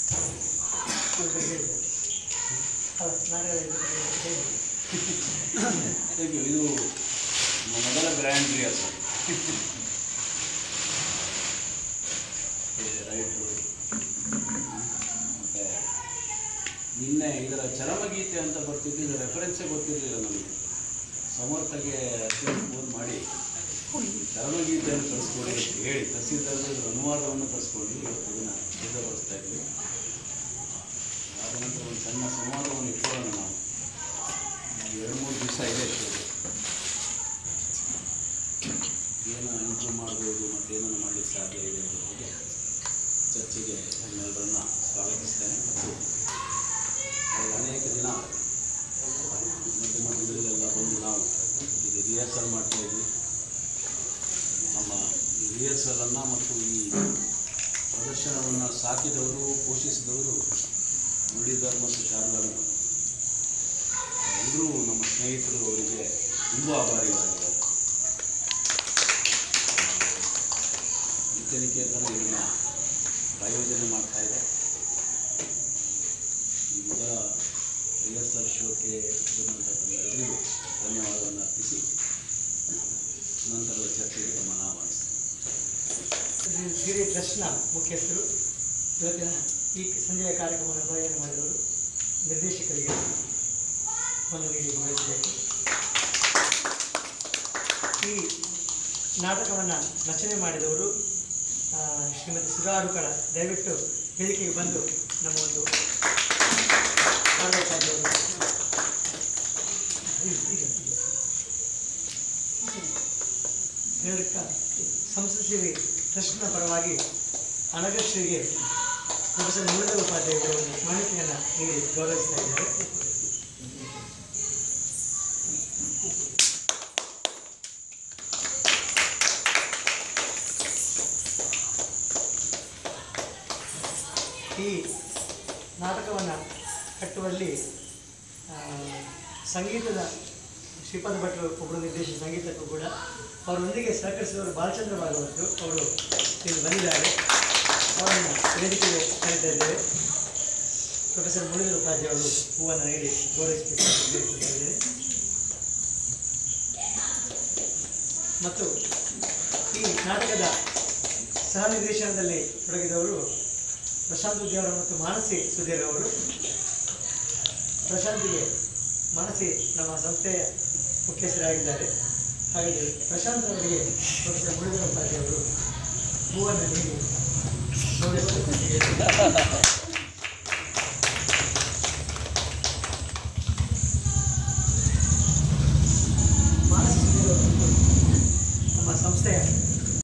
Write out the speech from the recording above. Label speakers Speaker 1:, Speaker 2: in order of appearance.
Speaker 1: ಸ್ವಲ್ಪ ಹೇಳಿದೆ ಅಲ್ಲ ನಾಟಕ ಹೇಳಿ
Speaker 2: Thank you. ಇದು ಮೊದಲ ಗ್ರ್ಯಾಂಡ್ ರಿಹರ್ಸಲ್ ರೈಟ್ರು ಮತ್ತು ನಿನ್ನೆ ಇದರ ಚರಮಗೀತೆ ಅಂತ ಬರ್ತಿದ್ದು ಇದು ರೆಫರೆನ್ಸೇ ಗೊತ್ತಿರಲಿಲ್ಲ ನಮಗೆ ಸಮರ್ಥಗೆ ಅರ್ಜೆಂಟ್ ಫೋನ್ ಮಾಡಿ ಚರಮಗೀತೆಯನ್ನು ಕಳಿಸ್ಕೊಡಿ ಅಂತ ಹೇಳಿ ತಹಸೀಲ್ದಾರ್ ಇದ್ರ ಅನುವಾದವನ್ನು ಕಳಿಸ್ಕೊಡಿ ಇವತ್ತು ಅದನ್ನು ಸಿದ್ಧಪಡಿಸ್ತಾ ಇದ್ವಿ ಆದ ನಂತರ ಒಂದು ಸಣ್ಣ ಸಂವಾದವನ್ನು ಇಟ್ಕೊಳ್ಳೋಣ ನಾವು ಎರಡು ಮೂರು ದಿವಸ ಇದೆ ಶೋ ಏನು ಇಂಪ್ರೂವ್ ಮಾಡ್ಬೋದು ಮತ್ತು ಏನನ್ನು ಮಾಡಲಿಕ್ಕೆ ಸಾಧ್ಯ ಇದೆ ಅನ್ನೋದ್ರ ಬಗ್ಗೆ ಚರ್ಚೆಗೆ ನಿಮ್ಮೆಲ್ಲರನ್ನ ಸ್ವಾಗತಿಸ್ತೇನೆ ಮತ್ತು ಕಳೆದ ಅನೇಕ ದಿನ ಮಧ್ಯ ಮಧ್ಯದಲ್ಲೆಲ್ಲ ಬಂದು ನಾವು ಇದು ರಿಹರ್ಸಲ್ ಮಾಡ್ತಾ ಇದ್ವಿ ನಮ್ಮ ಈ ರಿಹರ್ಸಲನ್ನು ಮತ್ತು ಈ ಪ್ರದರ್ಶನವನ್ನು ಸಾಕಿದವರು ಪೋಷಿಸಿದವರು ಮುರಳೀಧರ್ ಮತ್ತು ಶಾರದಾರು ಎಲ್ಲರೂ ನಮ್ಮ ಸ್ನೇಹಿತರು ಅವರಿಗೆ ತುಂಬ ಆಭಾರಿಗಳಾಗಿದ್ದಾರೆ ನಿತ್ಯನಿಕೇತನ ಇದನ್ನು ಪ್ರಾಯೋಜನೆ ಮಾಡ್ತಾ ಇದೆ ಈ ಮೊದಲ ರಿಹರ್ಸಲ್ ಶೋಕ್ಕೆ ಬಂದಂಥ ಎಲ್ಲರಿಗೂ ಧನ್ಯವಾದವನ್ನು ಅರ್ಪಿಸಿ ನಂತರದ ಚರ್ಚೆಗೆ ಗಮನ ಆಹ್ವಾನಿಸ್ತೇನೆ
Speaker 1: ಸಿರಿ ಟ್ರಸ್ಟ್ನ ಮುಖ್ಯಸ್ಥರು ಇವತ್ತಿನ ಈ ಸಂಜೆಯ ಕಾರ್ಯಕ್ರಮವನ್ನು ಪ್ರಾಯೋಜನೆ ಮಾಡಿದವರು ನಿರ್ದೇಶಕರಿಗೆ ಒಂದು ನೀಡಿ ಗೌರವಿಸಬೇಕು ಈ ನಾಟಕವನ್ನು ರಚನೆ ಮಾಡಿದವರು ಆ, ಶ್ರೀಮತಿ ಸುಧಾ ಅರುಕಳ ದಯವಿಟ್ಟು ವೇದಿಕೆಗೆ ಬಂದು ನಮ್ಮ ಒಂದು ಕಾರ್ಯಕ್ರಮವನ್ನು ಹೇಳಕ್ಕ ಸಂಸ್ಕೃತಿ ಟ್ರಸ್ಟ್ನ ಪರವಾಗಿ ಅನಗಶ್ರೀಗೆ ಪ್ರೊಫೆಸರ್ ಮುರುಳೇಶ್ವರ ಉಪಾಧ್ಯಾಯರು ಒಂದು ಮಾಹಿತಿಯನ್ನು ನೀಡಿ ಗೌರವಿಸ್ತಾ ಇದ್ದಾರೆ ಈ ನಾಟಕವನ್ನು ಕಟ್ಟುವಲ್ಲಿ ಆ, ಸಂಗೀತದ ಶ್ರೀಪಾದ ಭಟ್ರು ಒಬ್ಬರು ನಿರ್ದೇಶಕ ಸಂಗೀತಕ್ಕೂ ಕೂಡ ಅವರೊಂದಿಗೆ ಸಹಕರಿಸಿದವರು ಬಾಲಚಂದ್ರ ಭಾಗವತರು ಅವರು ಇಲ್ಲಿ ಬಂದಿದ್ದಾರೆ ಅವರನ್ನು ವೇದಿಕೆಗೆ ಕರೀತಾ ಇದ್ದೇವೆ ಪ್ರೊಫೆಸರ್ ಮುರಳೀಧರ ಉಪಾಧ್ಯಾಯ ಅವರು ಹೂವನ್ನು ನೀಡಿ ಗೌರವಿಸಬೇಕಾಗಿದೆ ಮತ್ತು ಈ ನಾಟಕದ ಸಹ ನಿರ್ದೇಶನದಲ್ಲಿ ತೊಡಗಿದವರು ಪ್ರಶಾಂತ್ ಉದ್ಯಾವರ ಮತ್ತು ಮಾನಸಿ ಸುಧೀರ್ ಅವರು ಪ್ರಶಾಂತಿಗೆ ಮಾನಸಿ ನಮ್ಮ ಸಂಸ್ಥೆಯ ಮುಖ್ಯಸ್ಥರಾಗಿದ್ದಾರೆ ಹಾಗಾಗಿ ಪ್ರಶಾಂತ್ ಅವರಿಗೆ ಪ್ರೊಫೆಸರ್ ಮುರಳೀಧರ ಉಪಾಧ್ಯಾಯ ಅವರು ಹೂವನ್ನು ನೀಡಿ ಗೌರವಿಸಬೇಕಾಗಿದೆ.